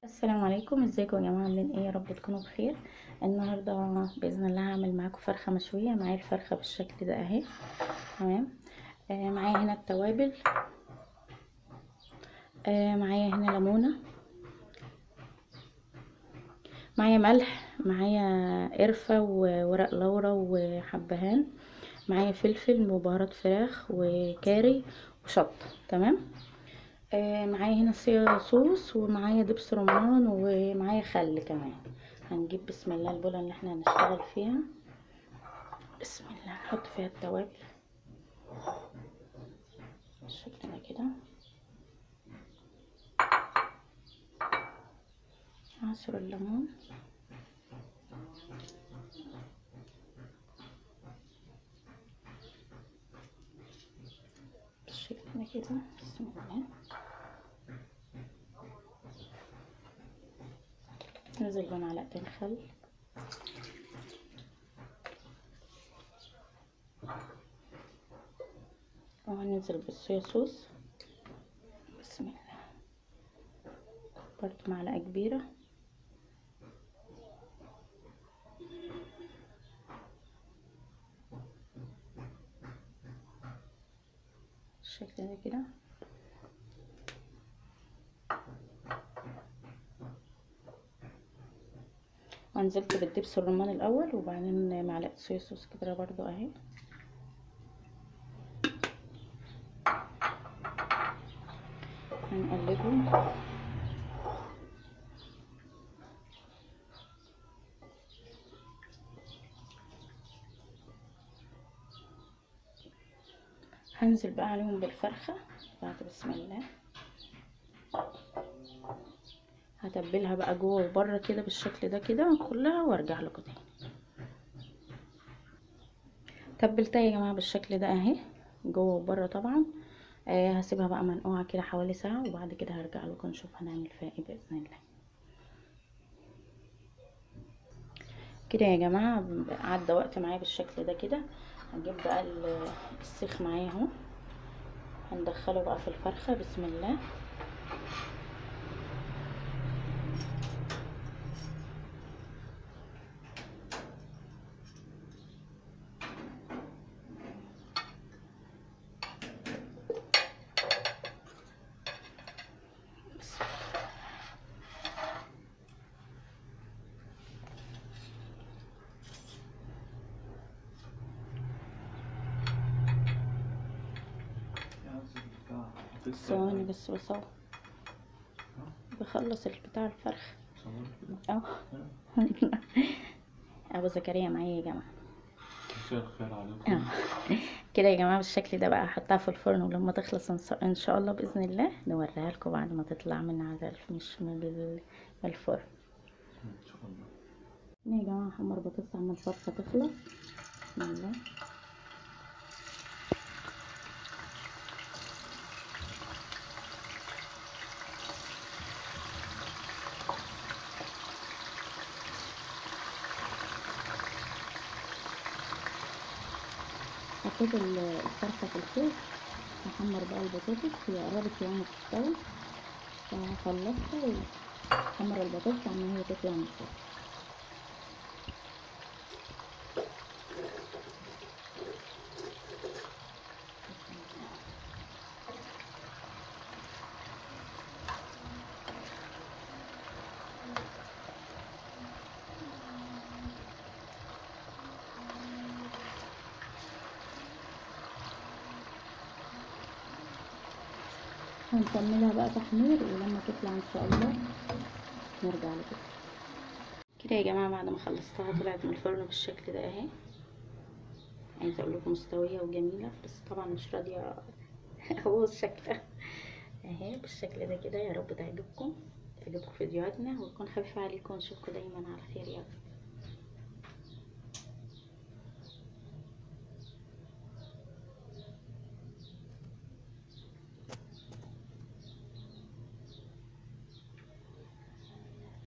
السلام عليكم ازيكم يا جماعه عاملين ايه يا رب تكونوا بخير النهارده باذن الله هعمل معاكم فرخه مشويه معايا الفرخه بالشكل ده اهي تمام آه معايا هنا التوابل آه معايا هنا ليمونه معايا ملح معايا قرفه وورق لورا وحبهان معايا فلفل وبهارات فراخ وكاري وشطه تمام آه معايا هنا صويا صوص ومعايا دبس رمان ومعايا خل كمان هنجيب بسم الله البوله اللي احنا هنشتغل فيها بسم الله نحط فيها التوابل بالشكل ده كده عصر الليمون بالشكل ده كده بسم الله نزل بمعلقتين خل وهننزل بالصويا صوص بسم الله برضو معلقة كبيرة بالشكل ده كده ونزلت بالدبس الرمان الاول وبعدين معلقه صويا صوص كده برضو اهي هنقلبه هنزل بقى عليهم بالفرخه بعد بسم الله هتبلها بقى جوه وبره كده بالشكل ده كده كلها وارجع لكم تاني تبلتها يا جماعه بالشكل ده اهي جوه وبره طبعا آه هسيبها بقى منقوعه كده حوالي ساعه وبعد كده هرجع لكم نشوف هنعمل فيها ايه باذن الله كده يا جماعه عدى وقت معايا بالشكل ده كده هنجيب بقى السيخ معايا اهو هندخله بقى في الفرخه بسم الله ثواني بس بصور بخلص البتاع الفرخ اه ابو زكريا معايا يا جماعه اه كده يا جماعه بالشكل ده بقى هحطها في الفرن ولما تخلص ان شاء الله باذن الله نوريها لكم بعد ما تطلع من على مش من الفرن ان شاء الله يا جماعه حمر بطاطس عما الفرخه تخلص بسم الله حطيت الفرخة في الفرن هحمر بقى البطاطس هي قربت يعني تستوي فخلصتها وحمر البطاطس عشان هي تطلع من الفرن هنكملها بقى تحمير ولما تطلع ان شاء الله نرجع لكم كده يا جماعه بعد ما خلصتها طلعت من الفرن بالشكل ده اهي عايزه اقول لكم مستويه وجميله بس طبعا مش راضيه ابوظ شكلها اهي بالشكل ده كده يا رب تعجبكم تعجبكم فيديوهاتنا وتكون خفيفه عليكم ونشوفكم دايما على خير يا رب